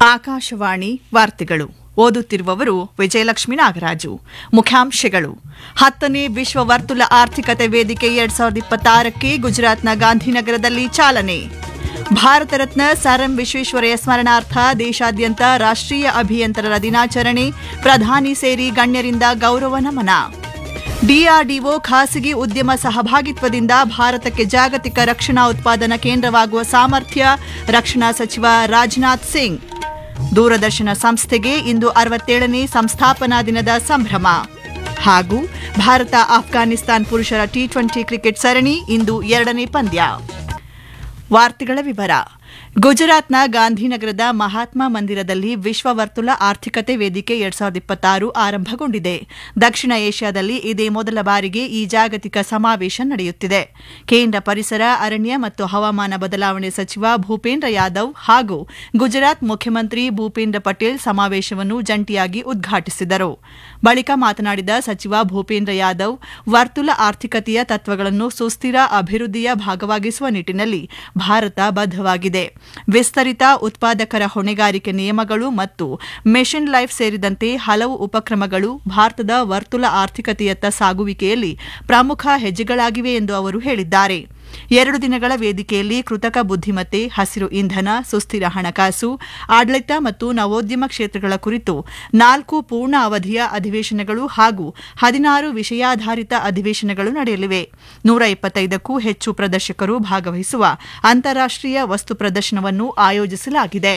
ಆಕಾಶವಾಣಿ ವಾರ್ತೆಗಳು ಓದುತ್ತಿರುವವರು ವಿಜಯಲಕ್ಷ್ಮಿ ನಾಗರಾಜು ಮುಖ್ಯಾಂಶಗಳು ಹತ್ತನೇ ವಿಶ್ವ ವರ್ತುಲ ಆರ್ಥಿಕತೆ ವೇದಿಕೆ ಎರಡ್ ಸಾವಿರದ ಇಪ್ಪತ್ತಾರಕ್ಕೆ ಗುಜರಾತ್ನ ಗಾಂಧಿನಗರದಲ್ಲಿ ಚಾಲನೆ ಭಾರತ ರತ್ನ ಸರ್ ಎಂ ವಿಶ್ವೇಶ್ವರಯ್ಯ ಸ್ಮರಣಾರ್ಥ ದೇಶಾದ್ಯಂತ ರಾಷ್ಟ್ರೀಯ ಅಭಿಯಂತರರ ದಿನಾಚರಣೆ ಪ್ರಧಾನಿ ಸೇರಿ ಗಣ್ಯರಿಂದ ಗೌರವ ನಮನ ಡಿಆರ್ಡಿಒ ಖಾಸಗಿ ಉದ್ಯಮ ಸಹಭಾಗಿತ್ವದಿಂದ ಭಾರತಕ್ಕೆ ಜಾಗತಿಕ ರಕ್ಷಣಾ ಉತ್ಪಾದನಾ ಕೇಂದ್ರವಾಗುವ ಸಾಮರ್ಥ್ಯ ರಕ್ಷಣಾ ಸಚಿವ ರಾಜನಾಥ್ ಸಿಂಗ್ ದೂರದರ್ಶನ ಸಂಸ್ಥೆಗೆ ಇಂದು ಅರವತ್ತೇಳನೇ ಸಂಸ್ಥಾಪನಾ ದಿನದ ಸಂಭ್ರಮ ಹಾಗೂ ಭಾರತ ಆಫ್ಘಾನಿಸ್ತಾನ್ ಪುರುಷರ ಟಿ ಟ್ವೆಂಟಿ ಕ್ರಿಕೆಟ್ ಸರಣಿ ಇಂದು ಎರಡನೇ ಪಂದ್ಯ ವಾರ್ತೆಗಳ ವಿವರ ಗುಜರಾತ್ನ ಗಾಂಧಿನಗರದ ಮಹಾತ್ಮ ಮಂದಿರದಲ್ಲಿ ವಿಶ್ವ ವರ್ತುಲ ಆರ್ಥಿಕತೆ ವೇದಿಕೆ ಎರಡ್ ಸಾವಿರದ ಇಪ್ಪತ್ತಾರು ಆರಂಭಗೊಂಡಿದೆ ದಕ್ಷಿಣ ಏಷ್ಯಾದಲ್ಲಿ ಇದೇ ಮೊದಲ ಬಾರಿಗೆ ಈ ಜಾಗತಿಕ ಸಮಾವೇಶ ನಡೆಯುತ್ತಿದೆ ಕೇಂದ್ರ ಪರಿಸರ ಅರಣ್ಯ ಮತ್ತು ಹವಾಮಾನ ಬದಲಾವಣೆ ಸಚಿವ ಭೂಪೇಂದ್ರ ಯಾದವ್ ಹಾಗೂ ಗುಜರಾತ್ ಮುಖ್ಯಮಂತ್ರಿ ಭೂಪೇಂದ್ರ ಪಟೇಲ್ ಸಮಾವೇಶವನ್ನು ಜಂಟಿಯಾಗಿ ಉದ್ಘಾಟಿಸಿದರು ಬಳಿಕ ಮಾತನಾಡಿದ ಸಚಿವ ಭೂಪೇಂದ್ರ ಯಾದವ್ ವರ್ತುಲ ಆರ್ಥಿಕತೆಯ ತತ್ವಗಳನ್ನು ಸುಸ್ಥಿರ ಅಭಿವೃದ್ಧಿಯ ಭಾಗವಾಗಿಸುವ ನಿಟ್ಟಿನಲ್ಲಿ ಭಾರತ ಬದ್ಧವಾಗಿದೆ ವಿಸ್ತರಿತ ಉತ್ಪಾದಕರ ಹೊಣೆಗಾರಿಕೆ ನಿಯಮಗಳು ಮತ್ತು ಮೆಷಿನ್ ಲೈಫ್ ಸೇರಿದಂತೆ ಹಲವು ಉಪಕ್ರಮಗಳು ಭಾರತದ ವರ್ತುಲ ಆರ್ಥಿಕತೆಯತ್ತ ಸಾಗುವಿಕೆಯಲ್ಲಿ ಪ್ರಮುಖ ಹೆಜ್ಜೆಗಳಾಗಿವೆ ಎಂದು ಅವರು ಹೇಳಿದ್ದಾರೆ ಎರಡು ದಿನಗಳ ವೇದಿಕೆಯಲ್ಲಿ ಕೃತಕ ಬುದ್ದಿಮತ್ತೆ ಹಸಿರು ಇಂಧನ ಸುಸ್ಥಿರ ಹಣಕಾಸು ಆಡಳಿತ ಮತ್ತು ನವೋದ್ಯಮ ಕ್ಷೇತ್ರಗಳ ಕುರಿತು ನಾಲ್ಕು ಪೂರ್ಣ ಅವಧಿಯ ಅಧಿವೇಶನಗಳು ಹಾಗೂ ಹದಿನಾರು ವಿಷಯಾಧಾರಿತ ಅಧಿವೇಶನಗಳು ನಡೆಯಲಿವೆ ನೂರ ಇಪ್ಪತ್ತೈದಕ್ಕೂ ಹೆಚ್ಚು ಪ್ರದರ್ಶಕರು ಭಾಗವಹಿಸುವ ಅಂತಾರಾಷ್ಟೀಯ ವಸ್ತು ಪ್ರದರ್ಶನವನ್ನು ಆಯೋಜಿಸಲಾಗಿದೆ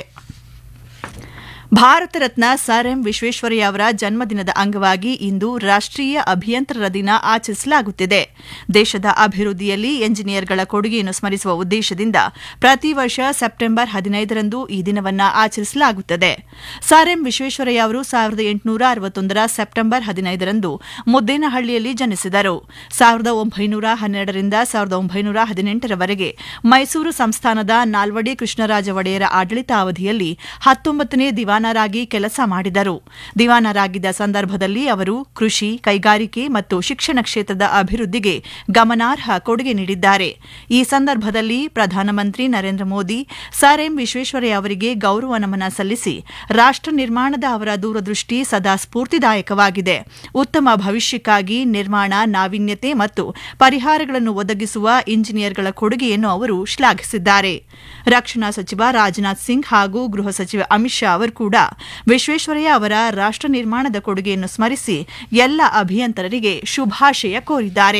ಭಾರತ ರತ್ನ ಸರ್ ಎಂ ವಿಶ್ವೇಶ್ವರಯ್ಯ ಅವರ ಜನ್ಮದಿನದ ಅಂಗವಾಗಿ ಇಂದು ರಾಷ್ಟ್ರೀಯ ಅಭಿಯಂತರರ ದಿನ ಆಚರಿಸಲಾಗುತ್ತಿದೆ ದೇಶದ ಅಭಿವೃದ್ಧಿಯಲ್ಲಿ ಎಂಜಿನಿಯರ್ಗಳ ಕೊಡುಗೆಯನ್ನು ಸ್ಮರಿಸುವ ಉದ್ದೇಶದಿಂದ ಪ್ರತಿ ವರ್ಷ ಸೆಪ್ಟೆಂಬರ್ ಹದಿನೈದರಂದು ಈ ದಿನವನ್ನು ಆಚರಿಸಲಾಗುತ್ತದೆ ಸರ್ ಎಂ ವಿಶ್ವೇಶ್ವರಯ್ಯ ಅವರು ಸಾವಿರದ ಎಂಟುನೂರ ಅರವತ್ತೊಂದರ ಸೆಪ್ಟೆಂಬರ್ ಹದಿನೈದರಂದು ಮುದ್ದೇನಹಳ್ಳಿಯಲ್ಲಿ ಜನಿಸಿದರು ಸಾವಿರದ ಒಂಬೈನೂರ ಹನ್ನೆರಡರಿಂದ ಸಾವಿರದ ಒಂಬೈನೂರ ಹದಿನೆಂಟರವರೆಗೆ ಮೈಸೂರು ಸಂಸ್ಥಾನದ ನಾಲ್ವಡಿ ಕೃಷ್ಣರಾಜ ಒಡೆಯರ ಆಡಳಿತಾವಧಿಯಲ್ಲಿ ಹತ್ತೊಂಬತ್ತನೇ ದಿವಾನರಾಗಿ ಕೆಲಸ ಮಾಡಿದರು ದಿವಾನರಾಗಿದ್ದ ಸಂದರ್ಭದಲ್ಲಿ ಅವರು ಕೃಷಿ ಕೈಗಾರಿಕೆ ಮತ್ತು ಶಿಕ್ಷಣ ಕ್ಷೇತ್ರದ ಅಭಿವೃದ್ಧಿಗೆ ಗಮನಾರ್ಹ ಕೊಡುಗೆ ನೀಡಿದ್ದಾರೆ ಈ ಸಂದರ್ಭದಲ್ಲಿ ಪ್ರಧಾನಮಂತ್ರಿ ನರೇಂದ್ರ ಮೋದಿ ಸರ್ ಎಂ ವಿಶ್ವೇಶ್ವರಯ್ಯ ಅವರಿಗೆ ಗೌರವ ನಮನ ಸಲ್ಲಿಸಿ ರಾಷ್ಟ್ರ ನಿರ್ಮಾಣದ ಅವರ ದೂರದೃಷ್ಟಿ ಸದಾ ಸ್ಫೂರ್ತಿದಾಯಕವಾಗಿದೆ ಉತ್ತಮ ಭವಿಷ್ಯಕ್ಕಾಗಿ ನಿರ್ಮಾಣ ನಾವೀನ್ಯತೆ ಮತ್ತು ಪರಿಹಾರಗಳನ್ನು ಒದಗಿಸುವ ಇಂಜಿನಿಯರ್ಗಳ ಕೊಡುಗೆಯನ್ನು ಅವರು ಶ್ಲಾಘಿಸಿದ್ದಾರೆ ರಕ್ಷಣಾ ಸಚಿವ ರಾಜನಾಥ್ ಸಿಂಗ್ ಹಾಗೂ ಗೃಹ ಸಚಿವ ಅಮಿತ್ ಶಾ ಅವರು ಕೂಡ ವಿಶ್ವೇಶ್ವರಯ್ಯ ಅವರ ರಾಷ್ಟ್ರ ನಿರ್ಮಾಣದ ಕೊಡುಗೆಯನ್ನು ಸ್ಮರಿಸಿ ಎಲ್ಲ ಅಭಿಯಂತರರಿಗೆ ಶುಭಾಶಯ ಕೋರಿದ್ದಾರೆ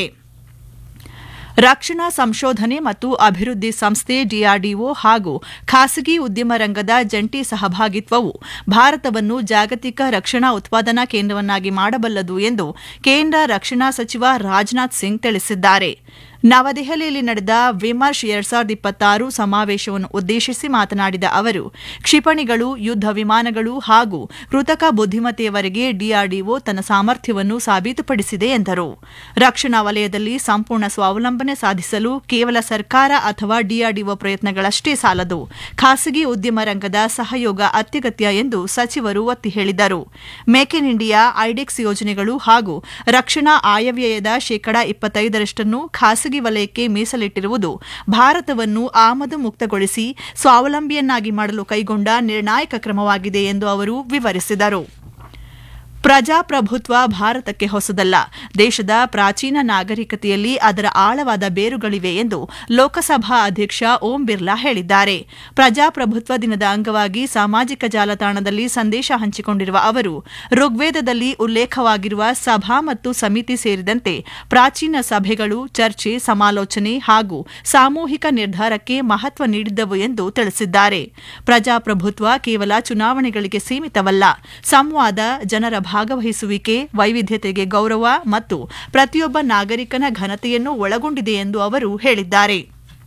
ರಕ್ಷಣಾ ಸಂಶೋಧನೆ ಮತ್ತು ಅಭಿವೃದ್ಧಿ ಸಂಸ್ಥೆ ಡಿಆರ್ಡಿಒ ಹಾಗೂ ಖಾಸಗಿ ಉದ್ಯಮ ರಂಗದ ಜಂಟಿ ಸಹಭಾಗಿತ್ವವು ಭಾರತವನ್ನು ಜಾಗತಿಕ ರಕ್ಷಣಾ ಉತ್ಪಾದನಾ ಕೇಂದ್ರವನ್ನಾಗಿ ಮಾಡಬಲ್ಲದು ಎಂದು ಕೇಂದ್ರ ರಕ್ಷಣಾ ಸಚಿವ ರಾಜನಾಥ್ ಸಿಂಗ್ ತಿಳಿಸಿದ್ದಾರೆ ನವದೆಹಲಿಯಲ್ಲಿ ನಡೆದ ವಿಮರ್ಶ್ ಎರಡ್ ಸಾವಿರದ ಇಪ್ಪತ್ತಾರು ಸಮಾವೇಶವನ್ನು ಉದ್ದೇಶಿಸಿ ಮಾತನಾಡಿದ ಅವರು ಕ್ಷಿಪಣಿಗಳು ಯುದ್ಧ ವಿಮಾನಗಳು ಹಾಗೂ ಕೃತಕ ಬುದ್ದಿಮತ್ತೆಯವರೆಗೆ ಡಿಆರ್ಡಿಒ ತನ್ನ ಸಾಮರ್ಥ್ಯವನ್ನು ಸಾಬೀತುಪಡಿಸಿದೆ ಎಂದರು ರಕ್ಷಣಾ ವಲಯದಲ್ಲಿ ಸಂಪೂರ್ಣ ಸ್ವಾವಲಂಬನೆ ಸಾಧಿಸಲು ಕೇವಲ ಸರ್ಕಾರ ಅಥವಾ ಡಿಆರ್ಡಿಒ ಪ್ರಯತ್ನಗಳಷ್ಟೇ ಸಾಲದು ಖಾಸಗಿ ಉದ್ಯಮ ರಂಗದ ಸಹಯೋಗ ಅತ್ಯಗತ್ಯ ಎಂದು ಸಚಿವರು ಒತ್ತಿ ಹೇಳಿದರು ಮೇಕ್ ಇನ್ ಇಂಡಿಯಾ ಐಡೆಕ್ಸ್ ಯೋಜನೆಗಳು ಹಾಗೂ ರಕ್ಷಣಾ ಆಯವ್ಯಯದ ಶೇಕಡಾ ಇಪ್ಪತ್ತೈದರಷ್ಟನ್ನು ಖಾಸಗಿ ವಲಯಕ್ಕೆ ಮೀಸಲಿಟ್ಟಿರುವುದು ಭಾರತವನ್ನು ಆಮದು ಮುಕ್ತಗೊಳಿಸಿ ಸ್ವಾವಲಂಬಿಯನ್ನಾಗಿ ಮಾಡಲು ಕೈಗೊಂಡ ನಿರ್ಣಾಯಕ ಕ್ರಮವಾಗಿದೆ ಎಂದು ಅವರು ವಿವರಿಸಿದರು ಪ್ರಜಾಪ್ರಭುತ್ವ ಭಾರತಕ್ಕೆ ಹೊಸದಲ್ಲ ದೇಶದ ಪ್ರಾಚೀನ ನಾಗರಿಕತೆಯಲ್ಲಿ ಅದರ ಆಳವಾದ ಬೇರುಗಳಿವೆ ಎಂದು ಲೋಕಸಭಾ ಅಧ್ಯಕ್ಷ ಓಂ ಬಿರ್ಲಾ ಹೇಳಿದ್ದಾರೆ ಪ್ರಜಾಪ್ರಭುತ್ವ ದಿನದ ಅಂಗವಾಗಿ ಸಾಮಾಜಿಕ ಜಾಲತಾಣದಲ್ಲಿ ಸಂದೇಶ ಹಂಚಿಕೊಂಡಿರುವ ಅವರು ಋಗ್ವೇದದಲ್ಲಿ ಉಲ್ಲೇಖವಾಗಿರುವ ಸಭಾ ಮತ್ತು ಸಮಿತಿ ಸೇರಿದಂತೆ ಪ್ರಾಚೀನ ಸಭೆಗಳು ಚರ್ಚೆ ಸಮಾಲೋಚನೆ ಹಾಗೂ ಸಾಮೂಹಿಕ ನಿರ್ಧಾರಕ್ಕೆ ಮಹತ್ವ ನೀಡಿದ್ದವು ಎಂದು ತಿಳಿಸಿದ್ದಾರೆ ಪ್ರಜಾಪ್ರಭುತ್ವ ಕೇವಲ ಚುನಾವಣೆಗಳಿಗೆ ಸೀಮಿತವಲ್ಲ ಸಂವಾದ ಜನರ ಭಾಗವಹಿಸುವಿಕೆ ವೈವಿಧ್ಯತೆಗೆ ಗೌರವ ಮತ್ತು ಪ್ರತಿಯೊಬ್ಬ ನಾಗರಿಕನ ಘನತೆಯನ್ನು ಒಳಗೊಂಡಿದೆ ಎಂದು ಅವರು ಹೇಳಿದ್ದಾರೆ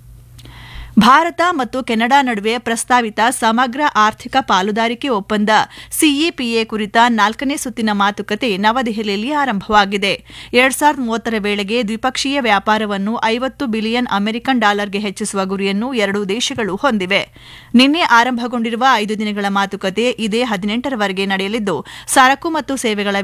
ಭಾರತ ಮತ್ತು ಕೆನಡಾ ನಡುವೆ ಪ್ರಸ್ತಾವಿತ ಸಮಗ್ರ ಆರ್ಥಿಕ ಪಾಲುದಾರಿಕೆ ಒಪ್ಪಂದ ಸಿಇಪಿಎ ಕುರಿತ ನಾಲ್ಕನೇ ಸುತ್ತಿನ ಮಾತುಕತೆ ನವದೆಹಲಿಯಲ್ಲಿ ಆರಂಭವಾಗಿದೆ ಎರಡ್ ಸಾವಿರದ ಮೂವತ್ತರ ವೇಳೆಗೆ ದ್ವಿಪಕ್ಷೀಯ ವ್ಯಾಪಾರವನ್ನು ಐವತ್ತು ಬಿಲಿಯನ್ ಅಮೆರಿಕನ್ ಡಾಲರ್ಗೆ ಹೆಚ್ಚಿಸುವ ಗುರಿಯನ್ನು ಎರಡೂ ದೇಶಗಳು ಹೊಂದಿವೆ ನಿನ್ನೆ ಆರಂಭಗೊಂಡಿರುವ ಐದು ದಿನಗಳ ಮಾತುಕತೆ ಇದೇ ಹದಿನೆಂಟರವರೆಗೆ ನಡೆಯಲಿದ್ದು ಸರಕು ಮತ್ತು ಸೇವೆಗಳ